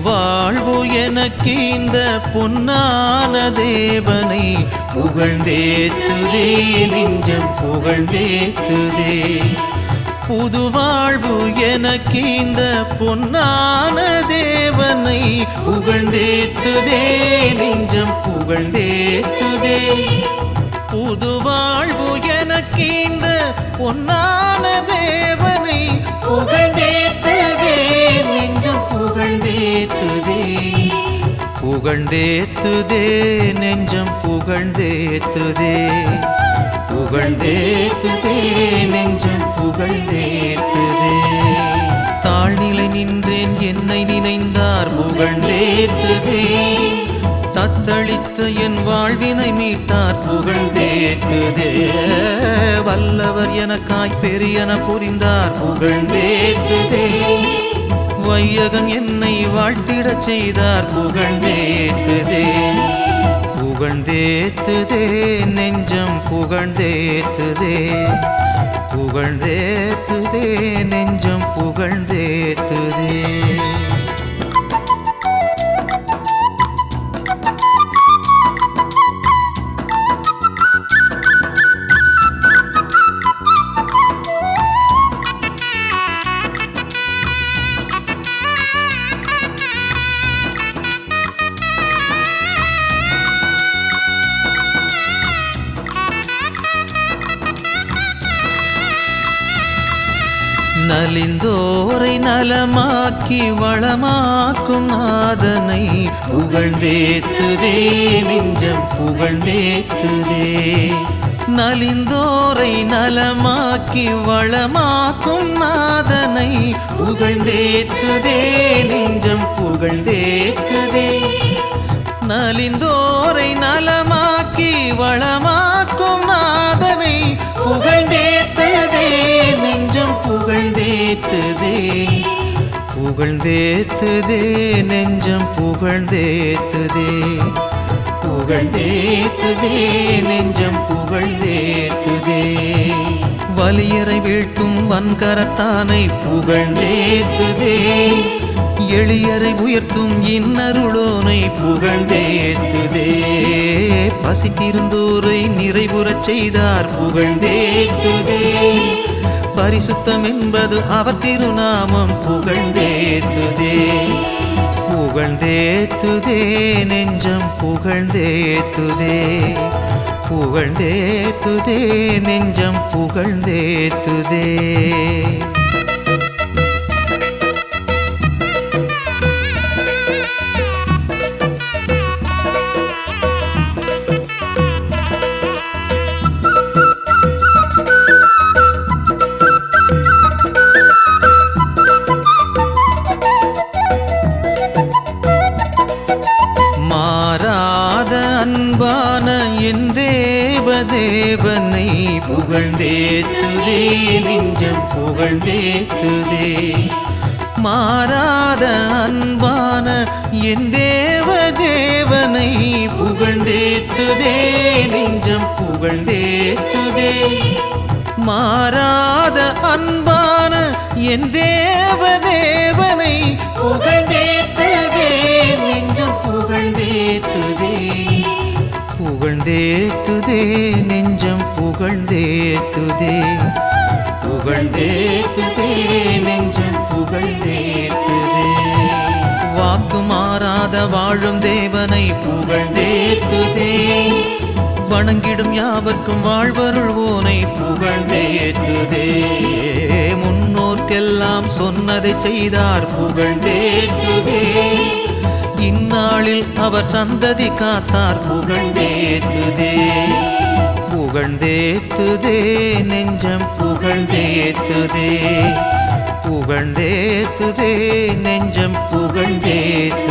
புதுவாழ்வு எனக்கு இந்த பொன்னான தேவனை புகழ்ந்தேத்துதே நெஞ்சம் புகழ்ந்தேத்துதே புதுவாழ்வு எனக்கு இந்த பொன்னான தேவனை புகழ்ந்தேத்துதே நெஞ்சம் புகழ்ந்தேத்துதே புதுவாழ்வு எனக்கு இந்த பொன்னான தேவனை புகழ்ந்தேத்துதே நெஞ்சம் புகழ்ந்தேத்துதே புகழ்ந்தேத்துதே நெஞ்சம் புகழ்ந்தேத்துதே புகழ்ந்தேத்துதே நெஞ்சம் புகழ்ந்தேத்துதே தாழ்நிலை நின்றேன் என்னை நினைந்தார் புகழ்ந்தேத்துதே தத்தளித்த என் வாழ்வினை மீட்டார் புகழ்ந்தேத்துதே வல்லவர் எனக்காய் பெரியன புரிந்தார் புகழ்ந்தேத்துதே வையகம் என்னை வாழ்த்திடச் செய்தார் புகழ்ந்தேத்துதே புகழ்ந்தேத்துதே நெஞ்சம் புகழ்ந்தேத்துதே புகழ்ந்தேத்துதே நெஞ்சம் புகழ்ந்தேத்துதே நலிந்தோரை நலமாக்கி வளமாக்கும் நாதனை புகழ்ந்தேத்துதே நெஞ்சம் புகழ்ந்தேத்துதே நலிந்தோரை நலமாக்கி வளமாக்கும் நாதனை புகழ்ந்தேத்துதே நெஞ்சம் புகழ்ந்தேத்துதே நலிந்தோரை நலமாக்கி வளமாக்கும் நாதனை புகழ்ந்தேத்துதே நெஞ்சம் புகழ்ந்தேத்துதே புகழ்ந்தேத்துதே நெஞ்சம் புகழ்ந்தேத்துதே புகழ்ந்தேத்துதே நெஞ்சம் புகழ்ந்தேத்துதே வலியரை வீழ்த்தும் வன்கரத்தானை புகழ்ந்தேத்துதே எளியரை உயர்த்தும் இன்னருளோனை புகழ்ந்தேத்துதே பசித்திருந்தோரை நிறைவுறச் செய்தார் புகழ்ந்தேத்துதே பரிசுத்தம் என்பது அவர் திருநாமம் புகழ்ந்தேத்துதே புகழ்ந்தேத்துதே நெஞ்சம் புகழ்ந்தேத்துதே புகழ்ந்தேத்துதே நெஞ்சம் புகழ்ந்தேத்துதே மாறாத அன்பான என் தேவ தேவனை புகழ்ந்தேத்துதே நெஞ்சம் புகழ்ந்தேத்துதே மாறாத அன்பான என் தேவ தேவனை புகழ்ந்தேத்துதே நெஞ்சம் புகழ்ந்தேத்துதே மாறாத அன்பான என் தேவ தேவனை புகழ்ந்தேத்துதே நெஞ்சம் புகழ்ந்தேத்துதே புகழ்ந்தேத்துதே நெஞ்சம் புகழ்ந்தேத்துதே புகழ்ந்தேத்துதே நெஞ்சம் புகழ்ந்தேத்துதே வாக்கு மாறாத வாழும் தேவனை புகழ்ந்தேத்துதே வணங்கிடும் யாவர்க்கும் வாழ்வருள்வோனை புகழ்ந்தேத்துதே முன்னோர்க்கெல்லாம் சொன்னதை செய்தார் புகழ்ந்தேத்துதே இந்நாளில் அவர் சந்ததி காத்தார் புகழ்ந்தேத்துதே புகழ்ந்தேத்துதே நெஞ்சம் புகழ்ந்தேத்துதே புகழ்ந்தேத்துதே நெஞ்சம் புகழ்ந்தேத்துதே